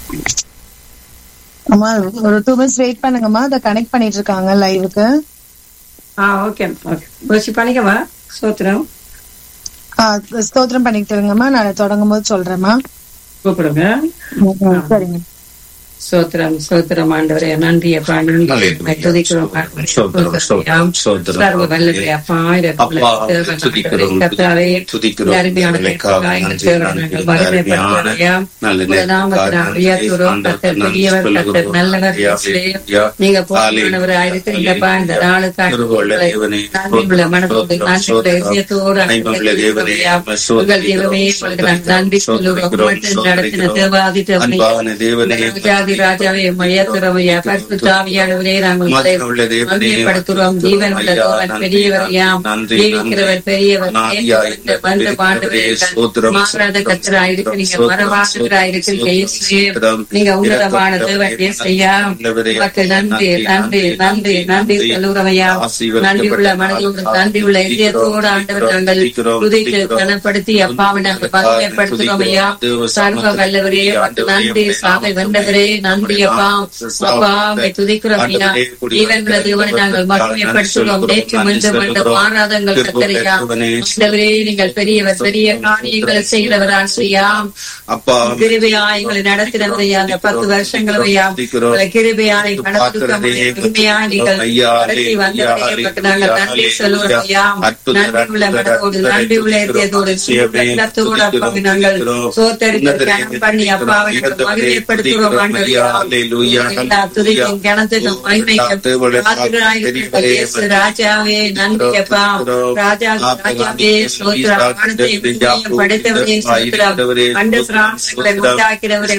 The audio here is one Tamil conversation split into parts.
அம்மா ஒரு டூ மினிட்ஸ் வெயிட் பண்ணுங்கம்மா அதை கனெக்ட் பண்ணிட்டு இருக்காங்க லைவுக்கு ஆ ஓகே ஓகே முயற்சி பண்ணிக்கவா சோத்திரம் ஸ்தோத்திரம் பண்ணிக்கிட்டு இருங்கம்மா நான் தொடங்கும் போது சொல்றேம்மா கூப்பிடுங்க ம், சரிங்க சோத்திரம் சோத்திரம் ஆண்டவரே நன்றி அப்பா நன்றி துதிக்கிறோம் ஆண்டவரே. சோத்திரம், சோத்திரம், சோத்திரம். சர்வ வல்லவரே, அப்பா அப்பா, துதிக்கிறோம், துதிக்கிறோம். அருமையான உங்களுக்காக நன்றி, நன்றி. அருமையான நல்ல நேரத்துக்காக நன்றி. ஆண்டவர் பெரியவர் கர்த்தர் நல்லவர் ஐயா, நீங்க போனவராயிருக்கிறீங்கப்பா இந்த நாளுக்காக திருவுள்ள தேவனே, நன்றி உள்ள மனதோடு நன்றி உள்ள இதயத்தோடு ஐம்புள்ள தேவனே, உங்கள் தேவமே உங்களுக்கு நான் நன்றி சொல்லுகிறோம் உங்கள்கிட்ட நடத்தின தேவாதி தேவனே அன்பான தேவனே, ராஜாதி ராஜாவே மையத்துறவையா பரிசுத்தாவியானவரே நாங்கள் உங்களை மகிமையுள்ள தேவனே, மகிமைப்படுத்துகிறோம் ஜீவன் உள்ள ஐயா, தேவன் நன்றி, பெரியவரையாம் நன்றி, ஜீவிக்கிறவர் நன்றி. பெரியவர் அநாதியாய் இந்த வந்து இருக்கிறவரே, ஸ்தோத்திரம், மாறாத கத்தராயிருக்கிறீங்க ஸ்தோத்திரம், மரவாசகராயிருக்கிறீங்க இயேசுவே ஸ்தோத்திரம். நீங்க உன்னதமான தேவன் இயேசையா நல்லவரே, உமக்கு நன்றி நன்றி நன்றி நன்றி சொல்லுறவையா நன்றி உள்ள மனதோடு நன்றி உள்ள இதயத்தோடு ஆண்டவர் நாங்கள் துதித்து கனப்படுத்தி அப்பாவை நாங்கள் மகிமைப்படுத்துகிறோம் ஐயா சர்வ வல்லவரே உமக்கு நன்றி சாவை வந்தவரே நன்றி அப்பா அப்பா உம்மை துதிக்கிறோம் ஐயா ஜீவன் உள்ள தேவனை நாங்கள் மகிமைப்படுத்துகிறோம் நேற்று முன்று வந்த மாறாதங்கள் கத்தரையா ஆண்டவரே நீங்கள் பெரியவர் பெரிய காரியங்களை செய்கிறவர் ஆசிரியா அப்பா கிருபையா எங்களை நடத்தினவரையா அந்த பத்து வருஷங்களையா உங்களை கிருபையாய் கடவுளுமையா நீங்கள் நடத்தி வந்தவரையா உமக்கு நாங்கள் நன்றி சொல்லுவோம் ஐயா நன்றி உள்ள மனதோடு நன்றி உள்ள இதயத்தோடு உள்ளத்தோடு அப்பாவை நாங்கள் சோத்தரித்து கனம் பண்ணி அப்பாவை நாங்கள் மகிமைப்படுத்துகிறோம் ஆண்டவரையா எல்லா துதிக்கும் கணத்துக்கும் மகிமைக்கும் பாத்திரராயிருக்கிற இயேசு ராஜாவே நன்றி அப்பா ராஜா ராஜாவே ஸ்தோத்திரம் வானத்தை பூமியையும் படைத்தவரே ஸ்தோத்திரம் கண்டு பிராணங்களை உண்டாக்கிறவரே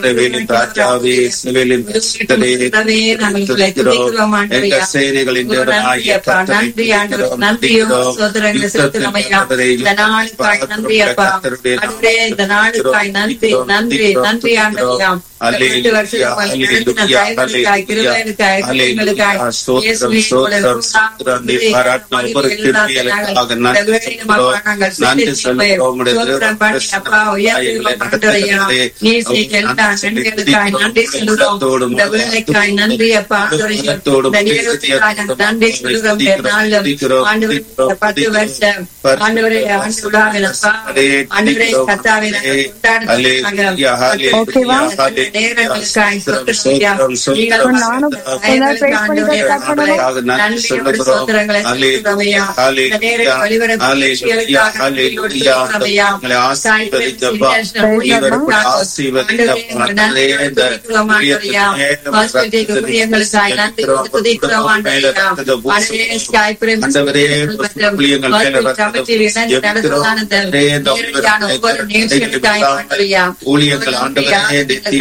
உலகமே நாங்கள் உங்களை துதிக்கிறோம் ஆண்டவரையா நன்றி அப்பா நன்றி ஆண்டவர் நன்றியோ சோதரங்களை செலுத்துகிறோம் ஐயா இந்த நாளுக்காய் நன்றி அப்பா அன்றே இந்த நாளுக்காய் நன்றி நன்றி நன்றி ஆண்டவரையா ரெண்டு வருஷத்துக்கு நடத்தின தயவுகளுக்காய் கிருபைகளுக்காய் கிருபைகளுக்காய் இயேசுவே உங்களை நன்றி அப்பா நன்றி சொல்லுகிறோம் பத்து வருஷம் ஆண்டவரே ஆண்டுடாவிலப்பா ஆண்டவரே கத்தாவில ஓகேவா? நேரங்களுக்காய் சொத்துரையா நீங்கள் நானும் எல்லாரும் pray பண்ணி start பண்ணணும். நன்றியோடு சோத்திரங்களை செலுத்துகிறோமையா இந்த நேர வழிவரப்பு நிகழ்ச்சிகளுக்காக நன்றியோடு செலுத்துகிறோமையா ஊழியர்கள் ஆண்டவரே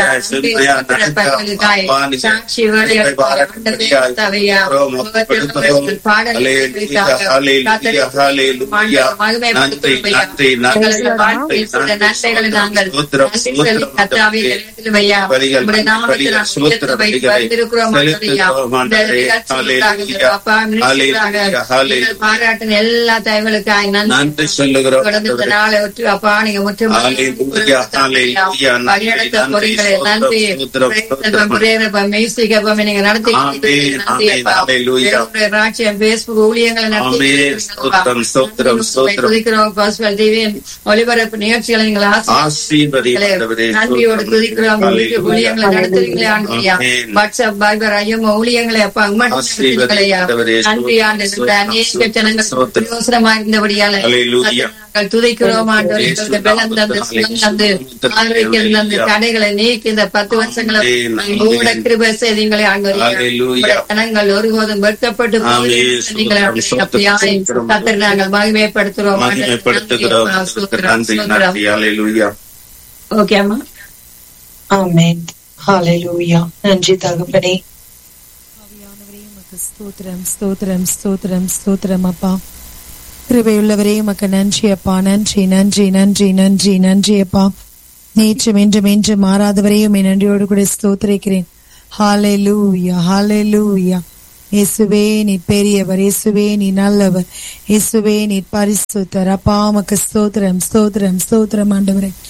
பாராட்டின எல்லா தயவுகளுக்காக நன்றி நன்றி சொல்லுகிறோம் கடந்த இந்த நாளை ஒற்று அப்பா நீங்க முற்றும் Hallelujah, hallelujah. வழிநடத்த பொறிகளை நன்றி ஸ்தோத்திரம், ஸ்தோத்திரம். பிரேரப்பம் மெய்சிகப்பம் நீங்க நடத்தி ஆமென், ஆமென், hallelujah. தேவனுடைய ராஜ்யம் பேஸ்புக் ஊழியங்களை நடத்தி ஆமென், ஸ்தோத்திரம், ஸ்தோத்திரம், ஸ்தோத்திரம். துதிக்கிறோம் பாஸ்பல் டிவியின் ஒளிபரப்பு நிகழ்ச்சிகளை நீங்கள் ஆசீர்வதி ஆண்டவரே. நன்றியோடு துதிக்கிறோம் Hallelujah. ஊழியங்களை நடத்துறீங்களே ஆண்டியா ஆமென். வாட்ஸ்அப் பைபர் ஐயோ ஊழியங்களை அப்பா ஆசீர்வதி உங்களையா ஆண்டவரே. நன்றி ஆண்டு அநேக ஜனங்கள் ஸ்தோத்திரம். யோசனமா இருந்தபடியால Hallelujah. நாங்கள் துதிக்கிறோம் ஆண்டவரே எங்களுக்கு பலம் தந்து சுகம் தந்து ஆரோக்கியம் தந்து தடைகளை நீக்கி இந்த பத்து வருஷங்களை ஆமென். உங்களோட கிருபை செய்தீங்களே ஆண்டவரே Hallelujah. உங்களுடைய ஜனங்கள் ஒருபோதும் வெட்கப்பட்டு ஆமென். நீங்கள் அப்படியாய் கத்தரை நாங்கள் மகிமைப்படுத்துறோம் மகிமைப்படுத்துகிறோம் நன்றி நன்றி ஹalleluya ஓகே அம்மா ஆமென் ஹalleluya நன்றி தகப்பனே ஆவியானவரே உமக்கு ஸ்தோத்திரம் ஸ்தோத்திரம் ஸ்தோத்திரம் ஸ்தோத்திரம் அப்பா கிருபையுள்ளவரே உமக்கு நன்றி அப்பா நன்றி நன்றி நன்றி நன்றி நன்றி அப்பா நேற்றும் என்றும் என்று மாறாதவரையும் என் நன்றியோடு கூட ஸ்தோத்திரிக்கிறேன் ஹாலே லூயா ஹாலே லூயா இயேசுவே நீ பெரியவர் இயேசுவே நீ நல்லவர் இயேசுவே நீ பரிசுத்தர் அப்பா உமக்கு ஸ்தோத்திரம் ஸ்தோத்திரம் ஸ்தோத்திரம் ஆண்டவரே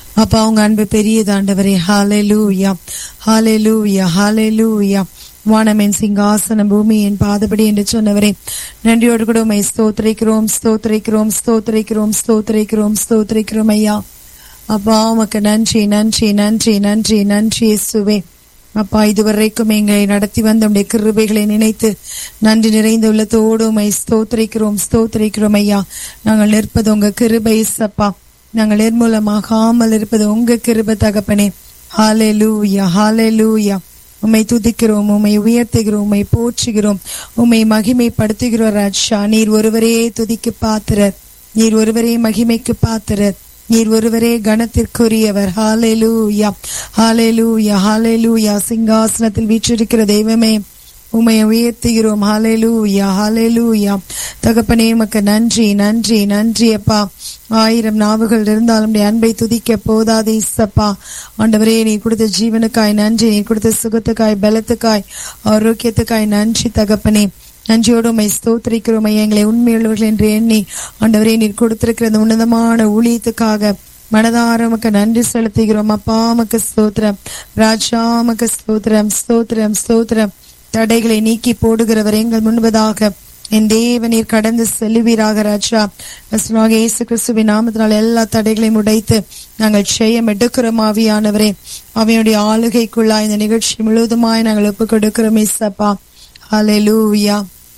அப்பா உங்க அன்பு பெரியதாண்டவரே ஹalleluya ஹalleluya ஹalleluya வானமின் சிங்காசனம் பூமியின் பாதபடி என்று சொன்னவரே நன்றியோடு கூட உமை ஸ்தோத்திரிக்கிறோம் ஸ்தோத்திரிக்கிறோம் ஸ்தோத்திரிக்கிறோம் ஸ்தோத்திரிக்கிறோம் ஸ்தோத்திரிக்கிறோம் ஐயா அப்பா உமக்கு நன்றி நன்றி நன்றி நன்றி நன்றி இயேசுவே அப்பா இதுவரைக்கும் எங்களை நடத்தி வந்த உடைய கிருபைகளை நினைத்து நன்றி நிறைந்த உள்ளத்தோடு உமை ஸ்தோத்திரிக்கிறோம் ஸ்தோத்திரிக்கிறோம் ஐயா நாங்கள் நிற்பது உங்க கிருபை சப்பா நாங்கள் நிர்மூலமாகாமல் இருப்பது உங்க கிருப தகப்பனே ஹாலே லூயா ஹாலே லூயா உம்மை துதிக்கிறோம் உம்மை உயர்த்துகிறோம் உம்மை போற்றுகிறோம் உம்மை மகிமைப்படுத்துகிறோம் ராஜா நீர் ஒருவரே துதிக்கு பாத்திரர் நீர் ஒருவரே மகிமைக்கு பாத்திரர் நீர் ஒருவரே கணத்திற்குரியவர் ஹாலேலூயா ஹாலேலூயா ஹாலேலூயா சிங்காசனத்தில் வீற்றிருக்கிற தெய்வமே உம்மை உயர்த்துகிறோம் ஹாலேலூயா ஹாலேலூயா தகப்பனே உமக்கு நன்றி நன்றி நன்றி அப்பா ஆயிரம் நாவுகள் இருந்தாலும் உடைய அன்பை துதிக்க போதாதே சப்பா ஆண்டவரே நீ கொடுத்த ஜீவனுக்காய் நன்றி நீ கொடுத்த சுகத்துக்காய் பலத்துக்காய் ஆரோக்கியத்துக்காய் நன்றி தகப்பனே நன்றியோடு உமை ஸ்தோத்திரிக்கிறோம் ஐயா எங்களை உண்மையுள்ளவர்கள் என்று எண்ணி ஆண்டவரே நீர் கொடுத்திருக்கிற அந்த உன்னதமான ஊழியத்துக்காக மனதார உமக்கு நன்றி செலுத்துகிறோம் அப்பா உமக்கு ஸ்தோத்திரம் ராஜா உமக்கு ஸ்தோத்திரம் ஸ்தோத்திரம் ஸ்தோத்திரம் தடைகளை நீக்கி போடுகிறவர் எங்கள் முன்பதாக என் தேவனீர் கடந்து செல்லுவீராக ராஜா ரசனாக இயேசு கிறிஸ்துவின் நாமத்தினால் எல்லா தடைகளையும் உடைத்து நாங்கள் செய்யம் எடுக்கிறோம் ஆவியானவரே அவையுடைய ஆளுகைக்குள்ளா இந்த நிகழ்ச்சி முழுவதுமாய் நாங்கள் ஒப்புக் கொடுக்கிறோம் இசப்பா ஹalleluya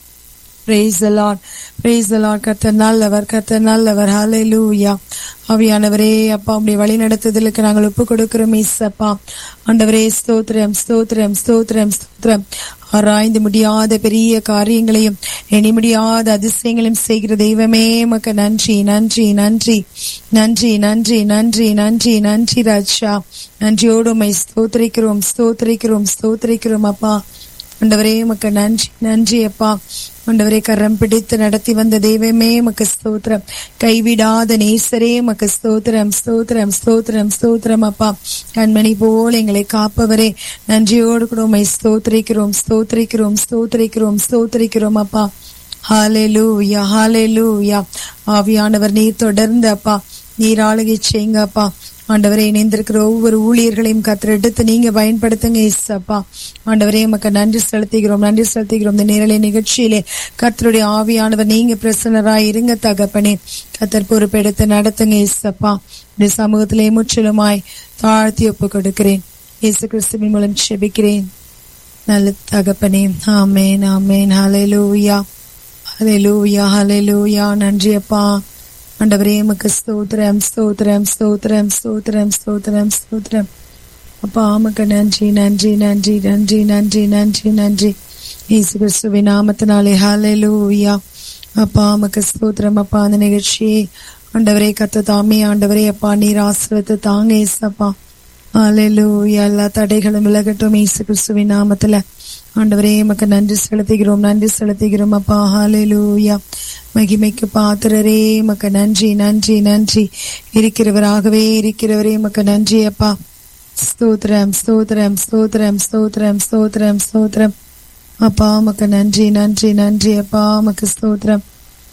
praise the lord praise the lord கர்த்தர் நல்லவர் கர்த்தர் நல்லவர் ஹalleluya ஆவியானவரே அப்பா உடைய வழி நடத்துதலுக்கு நாங்கள் ஒப்பு கொடுக்கிறோம் இசப்பா ஆண்டவரே ஸ்தோத்திரம் ஸ்தோத்திரம் ஸ்தோத்திரம் ஸ்தோத்திரம் ஆராய்ந்து முடியாத பெரிய காரியங்களையும் எண்ணி முடியாத அதிசயங்களையும் செய்கிற தெய்வமே மக்க நன்றி நன்றி நன்றி நன்றி நன்றி நன்றி நன்றி நன்றி ராஜா நன்றியோடு உம்மை ஸ்தோத்திரிக்கிறோம் ஸ்தோத்திரிக்கிறோம் ஸ்தோத்திரிக்கிறோம் அப்பா ஆண்டவரே மக்க நன்றி நன்றி அப்பா ஆண்டவரே கரம் பிடித்து நடத்தி வந்த தெய்வமே மக்கு ஸ்தோத்திரம் கைவிடாத நேசரே மக்கு ஸ்தோத்திரம் ஸ்தோத்திரம் ஸ்தோத்திரம் ஸ்தோத்திரம் அப்பா கண்மணி போல் எங்களை காப்பவரே நன்றியோடு கூட உண்மை ஸ்தோத்திரிக்கிறோம் ஸ்தோத்திரிக்கிறோம் ஸ்தோத்திரிக்கிறோம் ஸ்தோத்திரிக்கிறோம் அப்பா ஹாலேலூயா ஹாலேலூயா ஆவியானவர் நீர் தொடர்ந்து அப்பா நீர் ஆளுகை செய்யுங்க அப்பா ஆண்டவரே இணைந்திருக்கிற ஒவ்வொரு ஊழியர்களையும் கத்திர எடுத்து நீங்க பயன்படுத்துங்க இசப்பா ஆண்டவரே உமக்கு நன்றி செலுத்துகிறோம் நன்றி செலுத்துகிறோம் இந்த நேரலை நிகழ்ச்சியிலே கத்தருடைய ஆவியானவர் நீங்க பிரசன்னராய் இருங்க தகப்பனே கத்தர் பொறுப்பெடுத்து நடத்துங்க இசப்பா இந்த சமூகத்திலே முற்றிலுமாய் தாழ்த்தி ஒப்பு கொடுக்கிறேன் இயேசு கிறிஸ்துவின் மூலம் செபிக்கிறேன் நல்ல தகப்பனே ஆமேன் ஆமேன் ஹalleluya ஹalleluya ஹalleluya நன்றி அப்பா ஆண்டவரே உமக்கு ஸ்தோத்திரம் ஸ்தோத்திரம் ஸ்தோத்திரம் ஸ்தோத்திரம் ஸ்தோத்திரம் ஸ்தோத்திரம் அப்பா உமக்கு நன்றி நன்றி நன்றி நன்றி நன்றி நன்றி நன்றி இயேசு கிறிஸ்துவின் நாமத்தினாலே ஹalleluya அப்பா உமக்கு ஸ்தோத்திரம் அப்பா அந்த நிகழ்ச்சியை ஆண்டவரே கத்த தாமே ஆண்டவரே அப்பா நீர் ஆசிரியத்தை தாங்க ஏசப்பா ஹalleluya எல்லா தடைகளும் விலகட்டும் இயேசு கிறிஸ்துவின் நாமத்துல ஆண்டவரே எமக்கு நன்றி செலுத்துகிறோம் நன்றி செலுத்துகிறோம் அப்பா ஹalleluya மகிமைக்கு பாத்திரரே மக்க நன்றி நன்றி நன்றி இருக்கிறவராகவே இருக்கிறவரே மக்க நன்றி அப்பா ஸ்தோத்திரம் ஸ்தோத்திரம் ஸ்தோத்திரம் ஸ்தோத்திரம் ஸ்தோத்திரம் ஸ்தோத்திரம் அப்பா மக்க நன்றி நன்றி நன்றி அப்பா மக்கு ஸ்தோத்திரம்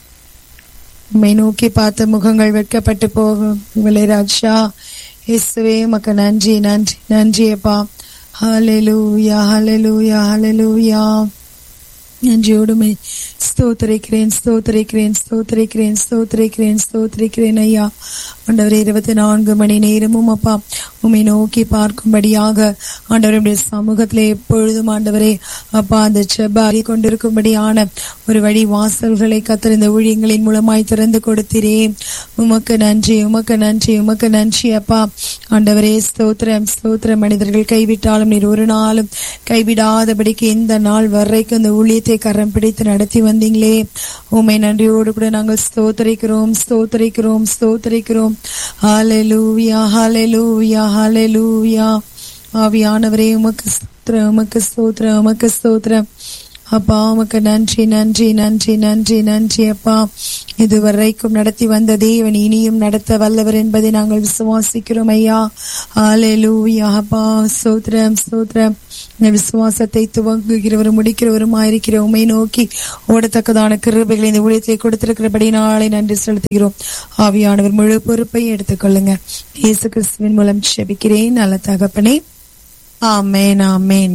உம்மை நோக்கி பார்த்த முகங்கள் வெட்கப்பட்டு போகும் உங்களை ராஜா இயேசுவே மக்க நன்றி நன்றி நன்றி அப்பா ஹalleluya ஹalleluya ஹalleluya நன்றியோடுமை ஸ்தோத்தரிக்கிறேன் ஸ்தோத்தரிக்கிறேன் ஸ்தோத்தரிக்கிறேன் ஸ்தோத்தரிக்கிறேன் ஸ்தோத்தரிக்கிறேன் ஐயா ஆண்டவரே இருபத்தி நான்கு மணி நேரமும் அப்பா உம்மை நோக்கி பார்க்கும்படியாக ஆண்டவருடைய சமூகத்திலே எப்பொழுதும் ஆண்டவரே அப்பா அந்த செபாரி கொண்டிருக்கும்படியான ஒரு வழி வாசல்களை கத்திர இந்த ஊழியங்களின் மூலமாய் திறந்து கொடுத்தீரே உமக்கு நன்றி உமக்கு நன்றி உமக்கு நன்றி அப்பா ஆண்டவரே ஸ்தோத்திரம் ஸ்தோத்திரம் மனிதர்கள் கைவிட்டாலும் நீர் ஒரு நாளும் கைவிடாதபடிக்கு இந்த நாள் வரைக்கும் இந்த ஊழியத்தை கரம் பிடித்து நடத்தி வந்தீங்களே உமை நன்றியோடு கூட நாங்கள் ஸ்தோத்தரிக்கிறோம் ஸ்தோத்தரிக்கிறோம் ஸ்தோத்தரிக்கிறோம் ஹalleluya ஹalleluya ஹalleluya ஆவியானவரே உமக்கு ஸ்தோத்திரம் உமக்கு ஸ்தோத்திரம் உமக்கு ஸ்தோத்திரம் அப்பா உமக்கு நன்றி நன்றி நன்றி நன்றி நன்றி அப்பா இதுவரைக்கும் நடத்தி வந்த தேவன் இனியும் நடத்த வல்லவர் என்பதை நாங்கள் விசுவாசிக்கிறோம் ஐயா ஹalleluya அப்பா ஸ்தோத்திரம் ஸ்தோத்திரம் இந்த விசுவாசத்தை துவங்குகிறவரும் முடிக்கிறவருமா இருக்கிற உமை நோக்கி ஓடத்தக்கதான கிருபைகளை இந்த ஊழியத்தை கொடுத்திருக்கிறபடி நாளை நன்றி செலுத்துகிறோம் ஆவியானவர் முழு பொறுப்பை எடுத்துக்கொள்ளுங்க இயேசு கிறிஸ்துவின் மூலம் செபிக்கிறேன் நல்ல தகப்பனே ஆமேன் ஆமேன்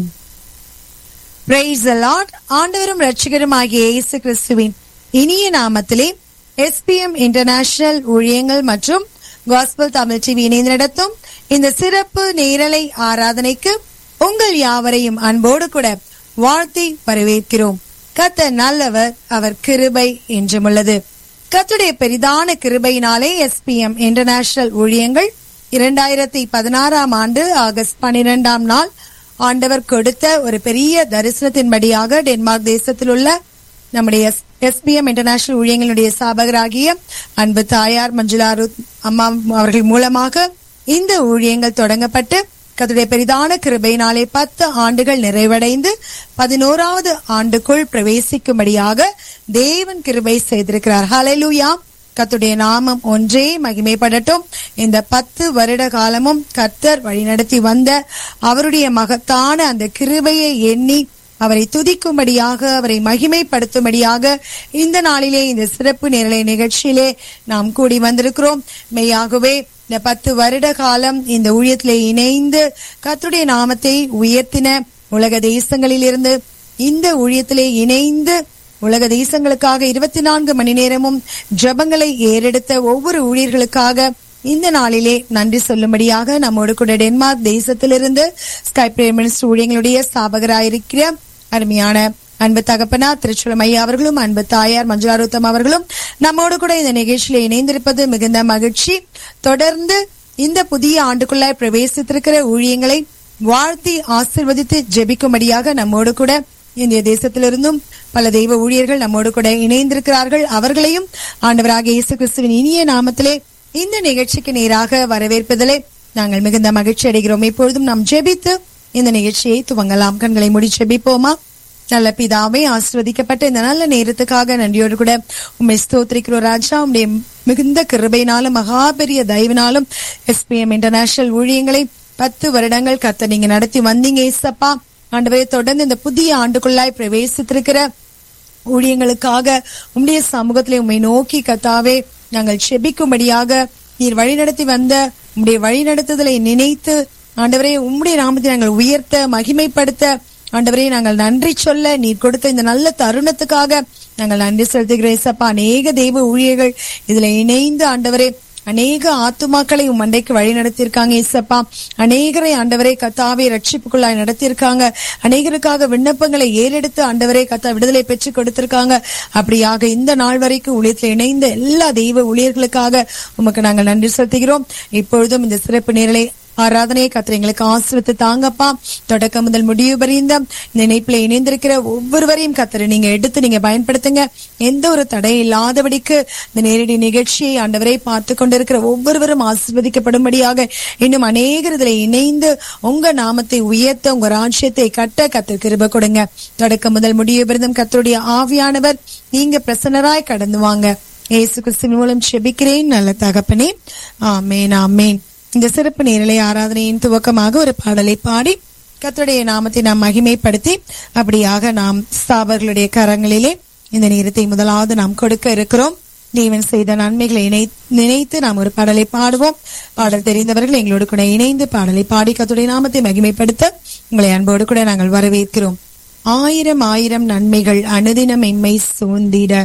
பிரைஸ் லார்ட் ஆண்டவரும் ரட்சகரும் ஆகிய இயேசு கிறிஸ்துவின் இனிய நாமத்திலே எஸ்பிஎம் இன்டர்நேஷனல் ஊழியங்கள் மற்றும் காஸ்பல் தமிழ் டிவி இணைந்து நடத்தும் இந்த சிறப்பு நேரலை ஆராதனைக்கு உங்கள் யாவரையும் அன்போடு கூட வாழ்த்தி வரவேற்கிறோம் கத்த நல்லவர் அவர் கிருபை என்றும் உள்ளது கத்துடைய பெரிதான கிருபையினாலே எஸ்பிஎம் இன்டர்நேஷனல் ஊழியங்கள் இரண்டாயிரத்தி பதினாறாம் ஆண்டு ஆகஸ்ட் பனிரெண்டாம் நாள் ஆண்டவர் கொடுத்த ஒரு பெரிய தரிசனத்தின்படியாக டென்மார்க் தேசத்தில் உள்ள நம்முடைய எஸ்பிஎம் இன்டர்நேஷனல் ஊழியங்களுடைய சாபகராகிய அன்பு தாயார் மஞ்சுளா ருத் அம்மா அவர்கள் மூலமாக இந்த ஊழியங்கள் தொடங்கப்பட்டு கத்துடைய பெரிதான கிருபையினாலே பத்து ஆண்டுகள் நிறைவடைந்து பதினோராவது ஆண்டுக்குள் பிரவேசிக்கும்படியாக தேவன் கிருபை செய்திருக்கிறார் ஹalleluya கத்துடைய நாமம் ஒன்றே மகிமைப்படட்டும் இந்த பத்து வருட காலமும் கர்த்தர் வழிநடத்தி வந்த அவருடைய மகத்தான அந்த கிருபையை எண்ணி அவரை துதிக்கும்படியாக அவரை மகிமைப்படுத்தும்படியாக இந்த நாளிலே இந்த சிறப்பு நேரலை நிகழ்ச்சியிலே நாம் கூடி வந்திருக்கிறோம் மெய்யாகவே இந்த பத்து வருட காலம் இந்த ஊழியத்திலே இணைந்து கர்த்தருடைய நாமத்தை உயர்த்தின உலக தேசங்களிலிருந்து இந்த ஊழியத்திலே இணைந்து உலக தேசங்களுக்காக இருபத்தி நான்கு மணி நேரமும் ஜபங்களை ஏறெடுத்த ஒவ்வொரு ஊழியர்களுக்காக இந்த நாளிலே நன்றி சொல்லும்படியாக நம்மோடு கூட டென்மார்க் தேசத்திலிருந்து ஸ்கை பிரேமினிஸ்ட் ஊழியங்களுடைய ஸ்தாபகராயிருக்கிற அருமையான அன்பு தகப்பனா திருச்சுலம் ஐயா அவர்களும் அன்பு தாயார் மஞ்சுளாருத்தம் அவர்களும் நம்மோடு கூட இந்த நிகழ்ச்சியில இணைந்திருப்பது மிகுந்த மகிழ்ச்சி தொடர்ந்து இந்த புதிய ஆண்டுக்குள்ளாய் பிரவேசித்திருக்கிற ஊழியங்களை வாழ்த்தி ஆசிர்வதித்து ஜெபிக்கும்படியாக நம்மோடு கூட இந்திய தேசத்திலிருந்தும் பல தெய்வ ஊழியர்கள் நம்மோடு கூட இணைந்திருக்கிறார்கள் அவர்களையும் ஆண்டவராக இயேசு கிறிஸ்துவின் இனிய நாமத்திலே இந்த நிகழ்ச்சிக்கு நேராக வரவேற்பதிலே நாங்கள் மிகுந்த மகிழ்ச்சி அடைகிறோம் இப்பொழுதும் நாம் ஜெபித்து இந்த நிகழ்ச்சியை துவங்கலாம் கண்களை மூடி ஜெபிப்போமா நல்ல பிதாவே ஆசிர்வதிக்கப்பட்ட இந்த நல்ல நேரத்துக்காக நன்றியோடு கூட உண்மை ஸ்தோத்திரிக்கிறோம் ராஜா உடைய மிகுந்த கிருபையினாலும் மகாபெரிய தயவினாலும் எஸ்பிஎம் இன்டர்நேஷனல் ஊழியங்களை பத்து வருடங்கள் கத்த நீங்க நடத்தி வந்தீங்க ஏசப்பா ஆண்டவரை தொடர்ந்து இந்த புதிய ஆண்டுக்குள்ளாய் பிரவேசித்திருக்கிற ஊழியங்களுக்காக உம்முடைய சமூகத்திலே உண்மை நோக்கி கத்தாவே நாங்கள் செபிக்கும்படியாக நீர் வழிநடத்தி வந்த உம்முடைய வழிநடத்துதலை நினைத்து ஆண்டவரே உம்முடைய நாமத்தை நாங்கள் உயர்த்த மகிமைப்படுத்த ஆண்டவரே நாங்கள் நன்றி சொல்ல நீர் கொடுத்த இந்த நல்ல தருணத்துக்காக நாங்கள் நன்றி செலுத்துகிறேன் ஏசப்பா அநேக தெய்வ ஊழியர்கள் இதுல இணைந்து ஆண்டவரே அநேக ஆத்துமாக்களை உம் மண்டைக்கு வழி நடத்தியிருக்காங்க ஏசப்பா அநேகரை ஆண்டவரை கத்தாவை ரட்சிப்புக்குள்ளாய் நடத்தியிருக்காங்க அநேகருக்காக விண்ணப்பங்களை ஏறெடுத்து ஆண்டவரை கத்தா விடுதலை பெற்று கொடுத்திருக்காங்க அப்படியாக இந்த நாள் வரைக்கும் ஊழியத்தில் இணைந்த எல்லா தெய்வ ஊழியர்களுக்காக உமக்கு நாங்கள் நன்றி செலுத்துகிறோம் இப்பொழுதும் இந்த சிறப்பு நேரலை ஆராதனையை கத்திர எங்களுக்கு ஆசிரியத்து தாங்கப்பா தொடக்கம் முதல் முடிவு பரிந்த இந்த இணைப்புல இணைந்திருக்கிற ஒவ்வொருவரையும் கத்திர நீங்க எடுத்து நீங்க பயன்படுத்துங்க எந்த ஒரு தடை இல்லாதபடிக்கு இந்த நேரடி நிகழ்ச்சியை ஆண்டவரை பார்த்து கொண்டிருக்கிற ஒவ்வொருவரும் ஆசிர்வதிக்கப்படும்படியாக இன்னும் அநேகர் இதுல இணைந்து உங்க நாமத்தை உயர்த்த உங்க ராஜ்யத்தை கட்ட கத்து கிருப கொடுங்க தொடக்கம் முதல் முடிவு பரிந்தம் கத்தருடைய ஆவியானவர் நீங்க பிரசன்னராய் கடந்து வாங்க ஏசு கிறிஸ்துவின் மூலம் செபிக்கிறேன் நல்ல தகப்பனே ஆமேன் ஆமேன் இந்த சிறப்பு நேரலை ஆராதனையின் துவக்கமாக ஒரு பாடலை பாடி கத்தருடைய நாமத்தை நாம் மகிமைப்படுத்தி அப்படியாக நாம் ஸ்தாபர்களுடைய கரங்களிலே இந்த நேரத்தை முதலாவது நாம் கொடுக்க இருக்கிறோம் தேவன் செய்த நன்மைகளை இணை நினைத்து நாம் ஒரு பாடலை பாடுவோம் பாடல் தெரிந்தவர்கள் எங்களோடு கூட இணைந்து பாடலை பாடி கத்துடைய நாமத்தை மகிமைப்படுத்த உங்களை அன்போடு கூட நாங்கள் வரவேற்கிறோம் ஆயிரம் ஆயிரம் நன்மைகள் அனுதினம் எம்மை சூழ்ந்திட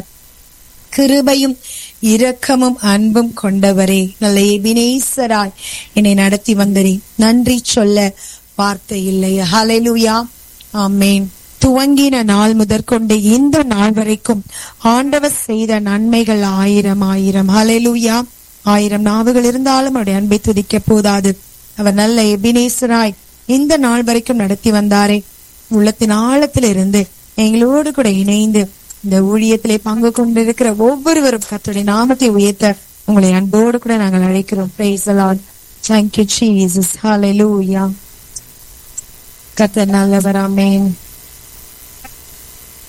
கிருபையும் இரக்கமும் அன்பும் கொண்டவரே நல்ல எபினேசராய் என்னை நடத்தி வந்தரே நன்றி சொல்ல வார்த்தை இல்லை ஹalleluya ஆமென் துவங்கின நாள் முதற்கொண்டு இந்த நாள் வரைக்கும் ஆண்டவர் செய்த நன்மைகள் ஆயிரம் ஆயிரம் ஹalleluya ஆயிரம் நாவுகள் இருந்தாலும் அவருடைய அன்பை துதிக்க போதாது அவர் நல்ல எபினேசராய் இந்த நாள் வரைக்கும் நடத்தி வந்தாரே உள்ளத்தின் ஆழத்திலிருந்து எங்களோடு கூட இணைந்து இந்த ஊழியத்திலே பங்கு கொண்டிருக்கிற ஒவ்வொருவரும் கர்த்தருடைய நாமத்தை உயர்த்த உங்களை அன்போடு கூட நாங்கள் அழைக்கிறோம் praise the lord thank you jesus hallelujah கர்த்தர் நல்லவர் ஆமென்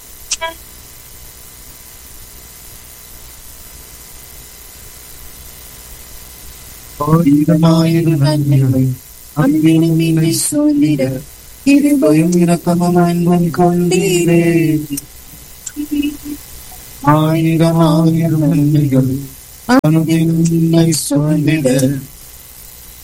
ஆயிரம் நன்மைகளை அன்பினும் என்னை சொல்லிட இது பயம் இறக்கமும் அன்பும் கொண்டீரே ஆயிரம் ஆயிரம் நன்மைகள் அன்பினும் என்னை சொல்லிட